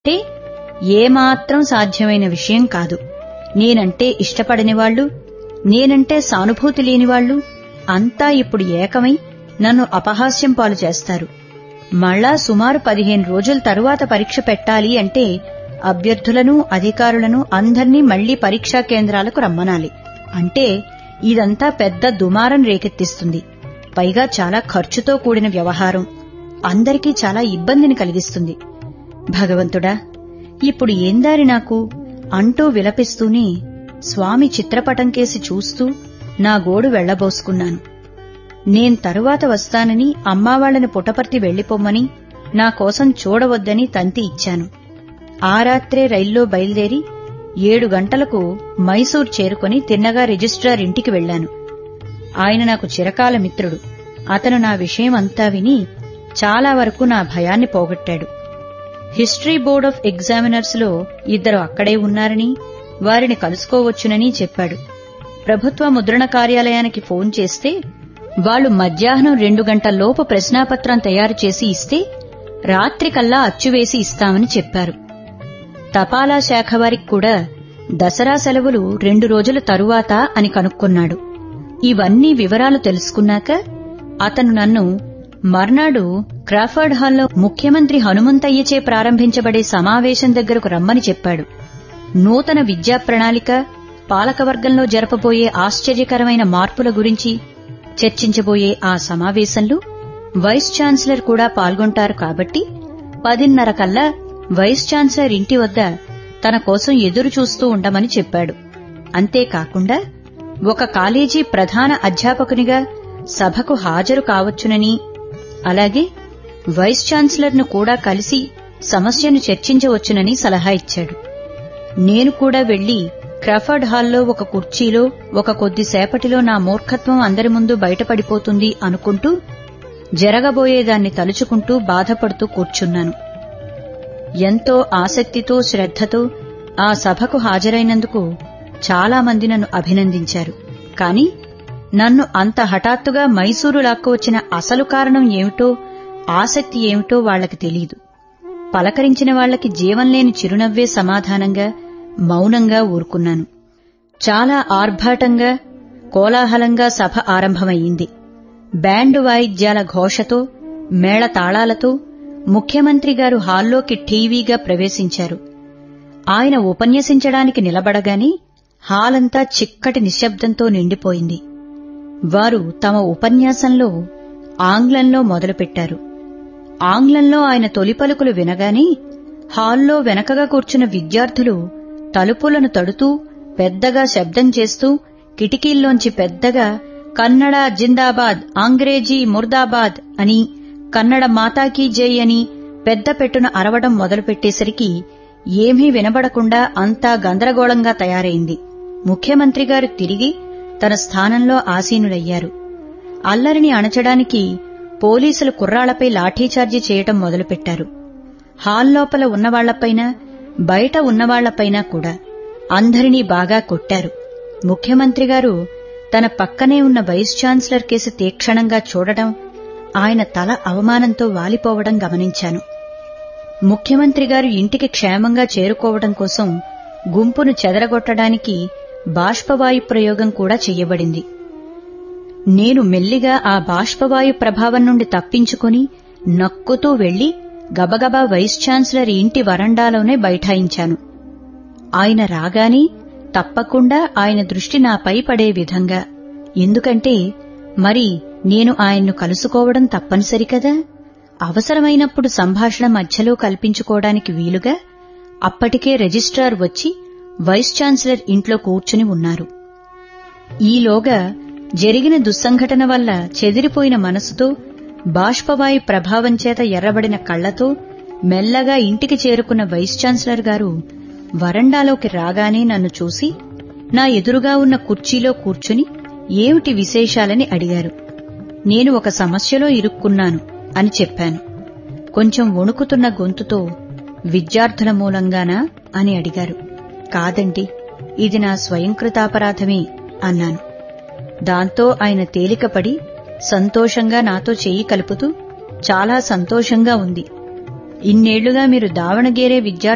అంటే ఏమాత్రం సాధ్యమైన విషయం కాదు నేనంటే ఇష్టపడని వాళ్ళు నేనంటే సానుభూతి లేనివాళ్లు అంతా ఇప్పుడు ఏకమై నన్ను అపహాస్యం పాలు చేస్తారు మళ్ళా సుమారు పదిహేను రోజుల తరువాత పరీక్ష పెట్టాలి అంటే అభ్యర్థులను అధికారులను అందర్నీ మళ్లీ పరీక్షా కేంద్రాలకు రమ్మనాలి అంటే ఇదంతా పెద్ద దుమారం రేకెత్తిస్తుంది పైగా చాలా ఖర్చుతో కూడిన వ్యవహారం అందరికీ చాలా ఇబ్బందిని కలిగిస్తుంది భగవంతుడా ఇప్పుడు ఏందారి నాకు అంటూ విలపిస్తూనే స్వామి చిత్రపటం కేసి చూస్తూ నా గోడు వెళ్లబోసుకున్నాను నేను తరువాత వస్తానని అమ్మావాళ్లని పుటపర్తి వెళ్లిపోమ్మని నా కోసం చూడవద్దని తంతి ఇచ్చాను ఆ రాత్రే రైల్లో బయలుదేరి ఏడు గంటలకు మైసూర్ చేరుకుని తిన్నగా రిజిస్ట్రార్ ఇంటికి వెళ్లాను ఆయన నాకు చిరకాల మిత్రుడు అతను నా విషయమంతా విని చాలా వరకు నా భయాన్ని పోగొట్టాడు హిస్టరీ బోర్డ్ ఆఫ్ ఎగ్జామినర్స్ లో ఇద్దరు అక్కడే ఉన్నారని వారిని కలుసుకోవచ్చునని చెప్పాడు ప్రభుత్వ ముద్రణ కార్యాలయానికి ఫోన్ చేస్తే వాళ్లు మధ్యాహ్నం రెండు గంటల్లోపు ప్రశ్నాపత్రం తయారు చేసి ఇస్తే రాత్రికల్లా అచ్చువేసి ఇస్తామని చెప్పారు తపాలా శాఖ వారికి కూడా దసరా సెలవులు రెండు రోజుల తరువాత అని కనుక్కున్నాడు ఇవన్నీ వివరాలు తెలుసుకున్నాక అతను నన్ను మర్నాడు క్రాఫర్డ్ హాల్లో ముఖ్యమంత్రి హనుమంతయ్యచే ప్రారంభించబడే సమావేశం దగ్గరకు రమ్మని చెప్పాడు నూతన విద్యా ప్రణాళిక పాలకవర్గంలో జరపబోయే ఆశ్చర్యకరమైన మార్పుల గురించి చర్చించబోయే ఆ సమావేశంలో వైస్ ఛాన్సలర్ కూడా పాల్గొంటారు కాబట్టి పదిన్నర కల్లా వైస్ ఛాన్సలర్ ఇంటి వద్ద తన కోసం ఎదురు చూస్తూ ఉండమని చెప్పాడు అంతేకాకుండా ఒక కాలేజీ ప్రధాన అధ్యాపకునిగా సభకు హాజరు కావచ్చునని అలాగే వైస్ ఛాన్సలర్ను కూడా కలిసి సమస్యను చర్చించవచ్చునని సలహా ఇచ్చాడు నేను కూడా వెళ్లి క్రాఫర్డ్ హాల్లో ఒక కుర్చీలో ఒక కొద్దిసేపటిలో నా మూర్ఖత్వం అందరి ముందు బయటపడిపోతుంది అనుకుంటూ జరగబోయేదాన్ని తలుచుకుంటూ బాధపడుతూ కూర్చున్నాను ఎంతో ఆసక్తితో శ్రద్ధతో ఆ సభకు హాజరైనందుకు చాలామంది నన్ను అభినందించారు కాని నన్ను అంత హఠాత్తుగా మైసూరు లాక్కువచ్చిన అసలు కారణం ఏమిటో ఆసక్తి ఏమిటో వాళ్లకి తెలీదు పలకరించిన వాళ్లకి జీవంలేని చిరునవ్వే సమాధానంగా మౌనంగా ఊరుకున్నాను చాలా ఆర్భాటంగా కోలాహలంగా సభ ఆరంభమయ్యింది బ్యాండు వాయిద్యాల ఘోషతో మేళతాళాలతో ముఖ్యమంత్రి గారు హాల్లోకి టీవీగా ప్రవేశించారు ఆయన ఉపన్యసించడానికి నిలబడగానే హాలంతా చిక్కటి నిశ్శబ్దంతో నిండిపోయింది వారు తమ ఉపన్యాసంలో ఆంగ్లంలో మొదలుపెట్టారు ఆంగ్లంలో ఆయన తొలి పలుకులు వినగానే హాల్లో వెనకగా కూర్చున్న విద్యార్థులు తలుపులను తడుతూ పెద్దగా శబ్దం చేస్తూ కిటికీల్లోంచి పెద్దగా కన్నడ జిందాబాద్ ఆంగ్రేజీ ముర్దాబాద్ అని కన్నడ మాతాకీ జై అని పెద్ద పెట్టున అరవడం మొదలుపెట్టేసరికి ఏమీ వినబడకుండా అంతా గందరగోళంగా తయారైంది ముఖ్యమంత్రి గారు తిరిగి తన స్థానంలో ఆసీనులయ్యారు అల్లరిని అణచడానికి పోలీసులు కుర్రాళ్లపై లాఠీచార్జీ చేయటం మొదలుపెట్టారు హాల్లోపల ఉన్నవాళ్లపైన బయట ఉన్నవాళ్లపైన కూడా అందరినీ బాగా కొట్టారు ముఖ్యమంత్రి గారు తన పక్కనే ఉన్న వైస్ ఛాన్సలర్ కేసు తీక్షణంగా చూడటం ఆయన తల అవమానంతో వాలిపోవడం గమనించాను ముఖ్యమంత్రి గారు ఇంటికి క్షేమంగా చేరుకోవడం కోసం గుంపును చెదరగొట్టడానికి బాష్పవాయు ప్రయోగం కూడా చెయ్యబడింది నేను మెల్లిగా ఆ బాష్పవాయు ప్రభావం నుండి తప్పించుకుని నక్కుతూ వెళ్లి గబగబా వైస్ ఛాన్సలర్ ఇంటి వరండాలోనే బైఠాయించాను ఆయన రాగానే తప్పకుండా ఆయన దృష్టి నాపై పడే విధంగా ఎందుకంటే మరి నేను ఆయన్ను కలుసుకోవడం తప్పనిసరి కదా అవసరమైనప్పుడు సంభాషణ మధ్యలో కల్పించుకోవడానికి వీలుగా అప్పటికే రిజిస్ట్రార్ వచ్చి వైస్ ఛాన్సలర్ ఇంట్లో కూర్చుని ఉన్నారు ఈలోగా జరిగిన దుస్సంఘటన వల్ల చెదిరిపోయిన మనసుతో బాష్పవాయు ప్రభావం చేత ఎర్రబడిన కళ్లతో మెల్లగా ఇంటికి చేరుకున్న వైస్ ఛాన్సలర్ గారు వరండాలోకి రాగానే నన్ను చూసి నా ఎదురుగా ఉన్న కుర్చీలో కూర్చుని ఏమిటి విశేషాలని అడిగారు నేను ఒక సమస్యలో ఇరుక్కున్నాను అని చెప్పాను కొంచెం వణుకుతున్న గొంతుతో విద్యార్థుల మూలంగానా అని అడిగారు కాదండి ఇది నా స్వయంకృతాపరాధమే అన్నాను దాంతో ఆయన తేలికపడి సంతోషంగా నాతో చెయ్యి కలుపుతూ చాలా సంతోషంగా ఉంది ఇన్నేళ్లుగా మీరు దావణగేరే విద్యార్థి